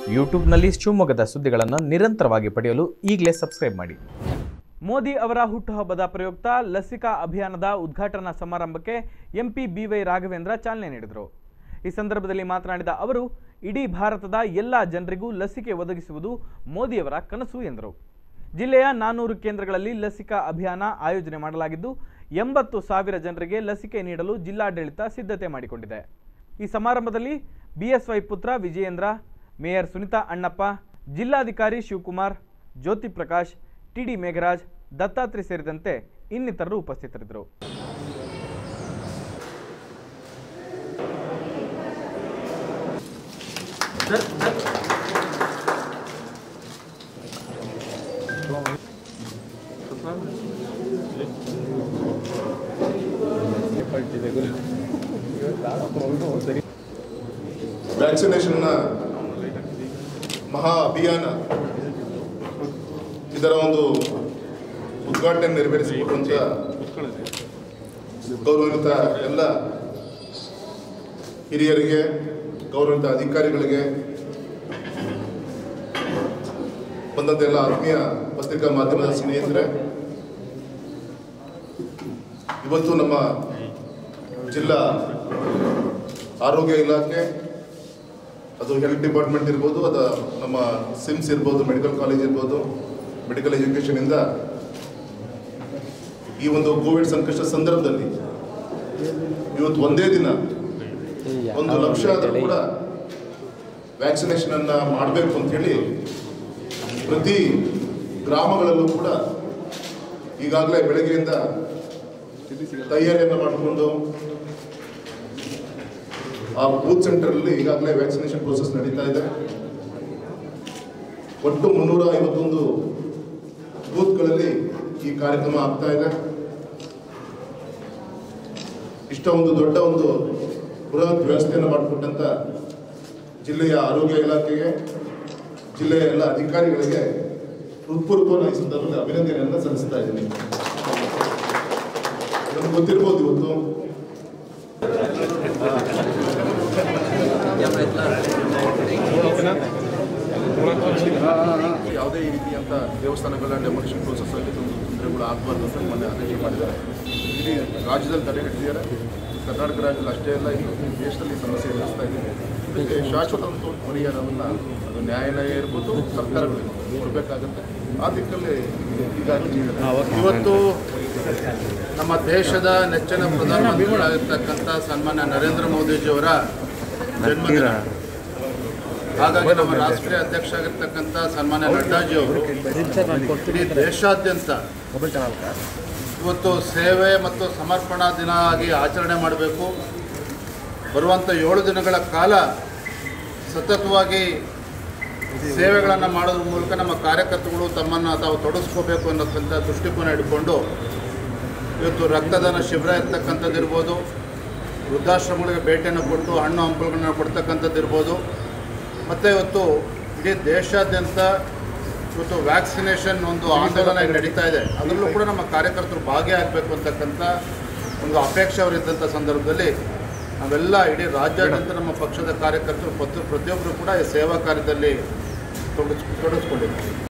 ಯೂಟ್ಯೂಬ್ನಲ್ಲಿ ಶಿವಮೊಗ್ಗದ ಸುದ್ದಿಗಳನ್ನು ನಿರಂತರವಾಗಿ ಪಡೆಯಲು ಈಗಲೇ ಸಬ್ಸ್ಕ್ರೈಬ್ ಮಾಡಿ ಮೋದಿ ಅವರ ಹುಟ್ಟುಹಬ್ಬದ ಪ್ರಯುಕ್ತ ಲಸಿಕಾ ಅಭಿಯಾನದ ಉದ್ಘಾಟನಾ ಸಮಾರಂಭಕ್ಕೆ ಎಂಪಿ ಬಿವೈ ರಾಘವೇಂದ್ರ ಚಾಲನೆ ನೀಡಿದರು ಈ ಸಂದರ್ಭದಲ್ಲಿ ಮಾತನಾಡಿದ ಅವರು ಇಡೀ ಭಾರತದ ಎಲ್ಲ ಜನರಿಗೂ ಲಸಿಕೆ ಒದಗಿಸುವುದು ಮೋದಿಯವರ ಕನಸು ಎಂದರು ಜಿಲ್ಲೆಯ ನಾನ್ನೂರು ಕೇಂದ್ರಗಳಲ್ಲಿ ಲಸಿಕಾ ಅಭಿಯಾನ ಆಯೋಜನೆ ಮಾಡಲಾಗಿದ್ದು ಎಂಬತ್ತು ಸಾವಿರ ಜನರಿಗೆ ಲಸಿಕೆ ನೀಡಲು ಜಿಲ್ಲಾಡಳಿತ ಸಿದ್ಧತೆ ಮಾಡಿಕೊಂಡಿದೆ ಈ ಸಮಾರಂಭದಲ್ಲಿ ಬಿಎಸ್ವೈ ಪುತ್ರ ವಿಜಯೇಂದ್ರ ಮೇಯರ್ ಸುನಿತಾ ಅಣ್ಣಪ್ಪ ಜಿಲ್ಲಾಧಿಕಾರಿ ಶಿವಕುಮಾರ್ ಜ್ಯೋತಿ ಪ್ರಕಾಶ್ ಟಿಡಿ ಮೇಘರಾಜ್ ದತ್ತಾತ್ರಿ ಸೇರಿದಂತೆ ಇನ್ನಿತರರು ಉಪಸ್ಥಿತರಿದ್ದರು ವ್ಯಾಕ್ಸಿನೇಷನ್ನ ಮಹಾ ಅಭಿಯಾನ ಇದರ ಒಂದು ಉದ್ಘಾಟನೆ ನೆರವೇರಿಸಿಕೊಡುವಂಥ ಗೌರವಾನ್ವಿತ ಎಲ್ಲ ಹಿರಿಯರಿಗೆ ಗೌರವಾನ್ವಿತ ಅಧಿಕಾರಿಗಳಿಗೆ ಬಂದಂಥ ಎಲ್ಲ ಆತ್ಮೀಯ ಪತ್ರಿಕಾ ಮಾಧ್ಯಮದ ಸ್ನೇಹಿತರೆ ಇವತ್ತು ನಮ್ಮ ಜಿಲ್ಲಾ ಆರೋಗ್ಯ ಇಲಾಖೆ ಅದು ಹೆಲ್ತ್ ಡಿಪಾರ್ಟ್ಮೆಂಟ್ ಇರ್ಬೋದು ಅದು ನಮ್ಮ ಸಿಮ್ಸ್ ಇರ್ಬೋದು ಮೆಡಿಕಲ್ ಕಾಲೇಜ್ ಇರ್ಬೋದು ಮೆಡಿಕಲ್ ಎಜುಕೇಷನಿಂದ ಈ ಒಂದು ಕೋವಿಡ್ ಸಂಕಷ್ಟ ಸಂದರ್ಭದಲ್ಲಿ ಇವತ್ತು ಒಂದೇ ದಿನ ಒಂದು ಲಕ್ಷ ಆದರೂ ಕೂಡ ವ್ಯಾಕ್ಸಿನೇಷನ್ ಅನ್ನ ಮಾಡಬೇಕು ಅಂತ ಹೇಳಿ ಪ್ರತಿ ಗ್ರಾಮಗಳಲ್ಲೂ ಕೂಡ ಈಗಾಗಲೇ ಬೆಳಗ್ಗೆಯಿಂದ ತಯಾರಿಯನ್ನು ಮಾಡಿಕೊಂಡು ಆ ಬೂತ್ ಸೆಂಟರ್ ಅಲ್ಲಿ ಈಗಾಗಲೇ ವ್ಯಾಕ್ಸಿನೇಷನ್ ಪ್ರೋಸೆಸ್ ನಡೀತಾ ಇದೆ ಒಟ್ಟು ಮುನ್ನೂರ ಐವತ್ತೊಂದು ಬೂತ್ಗಳಲ್ಲಿ ಈ ಕಾರ್ಯಕ್ರಮ ಆಗ್ತಾ ಇದೆ ಇಷ್ಟ ಒಂದು ದೊಡ್ಡ ಒಂದು ಬೃಹತ್ ವ್ಯವಸ್ಥೆಯನ್ನು ಮಾಡಿಕೊಟ್ಟಂತ ಜಿಲ್ಲೆಯ ಆರೋಗ್ಯ ಇಲಾಖೆಗೆ ಜಿಲ್ಲೆಯ ಎಲ್ಲ ಅಧಿಕಾರಿಗಳಿಗೆ ಹೃತ್ಪೂರ್ವಕ ಈ ಸಂದರ್ಭದಲ್ಲಿ ಅಭಿನಂದನೆಯನ್ನು ಸಲ್ಲಿಸ್ತಾ ಇದ್ದೀನಿ ನಮ್ಗೆ ಗೊತ್ತಿರ್ಬೋದು ಇವತ್ತು ಯಾವುದೇ ಈ ರೀತಿಯಂಥ ದೇವಸ್ಥಾನಗಳ ಡೆಮೊಲಿಷನ್ ಪ್ರೋಸೆಸ್ ಅಲ್ಲಿ ತೊಂದ್ರೆ- ತೊಂದರೆಗಳು ಆಗಬಾರ್ದು ಅಂತ ಮೊನ್ನೆ ಆದೇಶ ಮಾಡಿದ್ದಾರೆ ಇಡೀ ರಾಜ್ಯದಲ್ಲಿ ತಡೆ ಹಿಡಿದಿದ್ದಾರೆ ಕರ್ನಾಟಕ ರಾಜ್ಯದಲ್ಲಿ ಅಷ್ಟೇ ಅಲ್ಲ ಇನ್ನು ದೇಶದಲ್ಲಿ ಈ ಸಮಸ್ಯೆ ಎದುರಿಸ್ತಾ ಇದೆ ಇದಕ್ಕೆ ಶಾಶ್ವತ ಒಂದು ಪರಿಹಾರವನ್ನು ಅದು ನ್ಯಾಯಾಲಯ ಇರ್ಬೋದು ಸರ್ಕಾರಗಳು ಕೊಡಬೇಕಾಗುತ್ತೆ ಆ ದಿಕ್ಕಲ್ಲಿ ಈಗಾಗಲೇ ಇವತ್ತು ನಮ್ಮ ದೇಶದ ನೆಚ್ಚಿನ ಪ್ರಧಾನಮಂತ್ರಿಗಳಾಗಿರ್ತಕ್ಕಂಥ ಸನ್ಮಾನ್ಯ ನರೇಂದ್ರ ಮೋದಿಜಿಯವರ ಜನ್ಮದಿನ ಹಾಗಾಗಿ ನಮ್ಮ ರಾಷ್ಟ್ರೀಯ ಅಧ್ಯಕ್ಷ ಆಗಿರ್ತಕ್ಕಂಥ ಸನ್ಮಾನ್ಯ ನಡ್ಡಾಜಿ ಅವರು ಇಡೀ ದೇಶಾದ್ಯಂತ ಇವತ್ತು ಸೇವೆ ಮತ್ತು ಸಮರ್ಪಣಾ ದಿನ ಆಗಿ ಆಚರಣೆ ಮಾಡಬೇಕು ಬರುವಂಥ ಏಳು ದಿನಗಳ ಕಾಲ ಸತತವಾಗಿ ಸೇವೆಗಳನ್ನು ಮಾಡೋದ್ರ ಮೂಲಕ ನಮ್ಮ ಕಾರ್ಯಕರ್ತರುಗಳು ತಮ್ಮನ್ನು ತಾವು ತೊಡಗಿಸ್ಕೋಬೇಕು ಅನ್ನೋಕ್ಕಂಥ ದೃಷ್ಟಿಕೋನ ಇಟ್ಕೊಂಡು ಇವತ್ತು ರಕ್ತದಾನ ಶಿಬಿರ ಇರ್ತಕ್ಕಂಥದ್ದು ಇರ್ಬೋದು ವೃದ್ಧಾಶ್ರಮಗಳಿಗೆ ಭೇಟಿಯನ್ನು ಕೊಟ್ಟು ಹಣ್ಣು ಹಂಪಲುಗಳನ್ನ ಕೊಡ್ತಕ್ಕಂಥದ್ದು ಇರ್ಬೋದು ಮತ್ತು ಇವತ್ತು ಇಡೀ ದೇಶಾದ್ಯಂತ ಇವತ್ತು ವ್ಯಾಕ್ಸಿನೇಷನ್ ಒಂದು ಆಂದೋಲನ ಈಗ ನಡೀತಾ ಇದೆ ಅದರಲ್ಲೂ ಕೂಡ ನಮ್ಮ ಕಾರ್ಯಕರ್ತರು ಭಾಗಿಯಾಗಬೇಕು ಅಂತಕ್ಕಂಥ ಒಂದು ಅಪೇಕ್ಷೆ ಅವರಿದ್ದಂಥ ಸಂದರ್ಭದಲ್ಲಿ ನಾವೆಲ್ಲ ಇಡೀ ರಾಜ್ಯಾದ್ಯಂತ ನಮ್ಮ ಪಕ್ಷದ ಕಾರ್ಯಕರ್ತರು ಪ್ರತಿ ಪ್ರತಿಯೊಬ್ಬರು ಕೂಡ ಈ ಸೇವಾ ಕಾರ್ಯದಲ್ಲಿ ತೊಡಗಿಸ್ ತೊಡಗಿಸ್ಕೊಂಡಿದ್ದಾರೆ